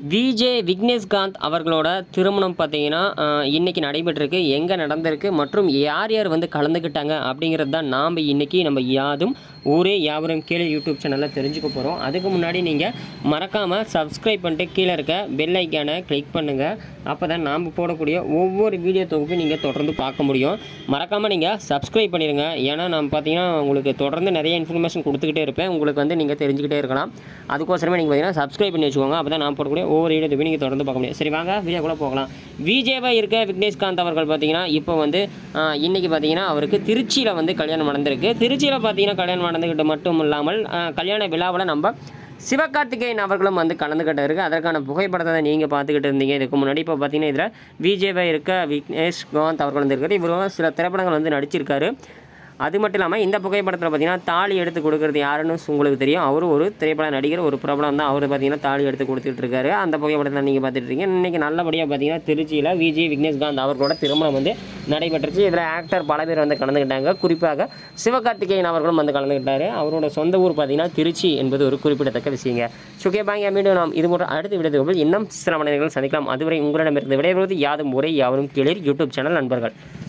VJ Vigneshkanth அவர்களோட திருமணம் பார்த்தீங்கன்னா ஆஹ், இன்னைக்கு நடைபெற்றிருக்கு எங்கே நடந்திருக்கு மற்றும் யார் யார் வந்து கலந்துக்கிட்டாங்க அப்படிங்கிறது தான் நாம் இன்னைக்கு நம்ம யாதும் ஊரே யாவரும் கீழே யூடியூப் சேனலில் தெரிஞ்சுக்க போகிறோம் அதுக்கு முன்னாடி நீங்கள் மறக்காமல் சப்ஸ்கிரைப் பண்ணிட்டு கீழே இருக்க பெல் ஐக்கானை கிளிக் பண்ணுங்கள் அப்போ தான் நாம் போடக்கூடிய ஒவ்வொரு வீடியோ தொகுப்பு நீங்கள் தொடர்ந்து பார்க்க முடியும் மறக்காமல் நீங்கள் சப்ஸ்கிரைப் பண்ணிடுங்க ஏன்னா நான் பார்த்தீங்கன்னா உங்களுக்கு தொடர்ந்து நிறைய இன்ஃபர்மேஷன் கொடுத்துக்கிட்டே இருப்பேன் உங்களுக்கு வந்து நீங்கள் தெரிஞ்சுக்கிட்டே இருக்கலாம் அதுக்கோசரமே நீங்கள் பார்த்தீங்கன்னா சப்ஸ்கிரைப் பண்ணி வச்சுக்கோங்க அப்போ தான் நான் போடக்கூடிய ஒவ்வொரு வீடியோ தொகுப்பு நீங்கள் தொடர்ந்து பார்க்க முடியும் சரி வாங்க வீடியோக்குள்ளே போகலாம் விஜேவாக இருக்க விக்னேஷ்காந்த் அவர்கள் பார்த்தீங்கன்னா இப்போ வந்து ஆஹ், இன்னைக்கு பார்த்தீங்கன்னா அவருக்கு திருச்சியில் வந்து கல்யாணம் நடந்திருக்கு திருச்சியில் பார்த்தீங்கன்னா கல்யாணம் நடந்துக்கிட்டு மட்டும் இல்லாமல் ஆஹ், கல்யாண விழாவில் நம்ம சிவகார்த்திகேயன் அவர்களும் வந்து கலந்துக்கிட்டு இருக்கு அதற்கான புகைப்படத்தை நீங்கள் பார்த்துக்கிட்டு இருந்தீங்க இதுக்கு முன்னாடி இப்போ பார்த்தீங்கன்னா இதில் விஜேவாக இருக்க விக்னேஷ் காந்த் அவர்கள் வந்து இருக்காரு இவரும் சில திரைப்படங்கள் வந்து நடிச்சிருக்காரு அது மட்டும் இல்லாமல் இந்த புகைப்படத்தில் பார்த்தீங்கன்னா தாலி எடுத்து கொடுக்குறது யாருன்னு உங்களுக்கு தெரியும் அவரும் ஒரு திரைப்பட நடிகர் ஒரு பிரபலம் தான் அவர் பார்த்தீங்கன்னா தாலி எடுத்து கொடுத்துட்டு இருக்காரு அந்த புகைப்படத்தை நீங்கள் பார்த்துட்டு இருக்கீங்க இன்றைக்கி நல்லபடியாக பார்த்தீங்கன்னா திருச்சியில் விஜய் விக்னேஷ்காந்த் அவர்களோட திருமணம் வந்து நடைபெற்றுச்சு இதில் ஆக்டர் பல பேர் வந்து கலந்துக்கிட்டாங்க குறிப்பாக சிவகார்த்திகேயன் அவர்களும் வந்து கலந்துக்கிட்டாரு அவரோட சொந்த ஊர் பார்த்தீங்கன்னா திருச்சி என்பது ஒரு குறிப்பிடத்தக்க விஷயங்க சுகே பாங்க மீண்டும் நாம் இது போன்ற அடுத்த விடத்துக்கு இன்னும் சில மனிதர்கள் சந்திக்கலாம் அதுவரை உங்களிடமிருந்து விடைபெறுவது யாதும் ஒரே யாவரும் கீழே யூடியூப் சேனல் நண்பர்கள்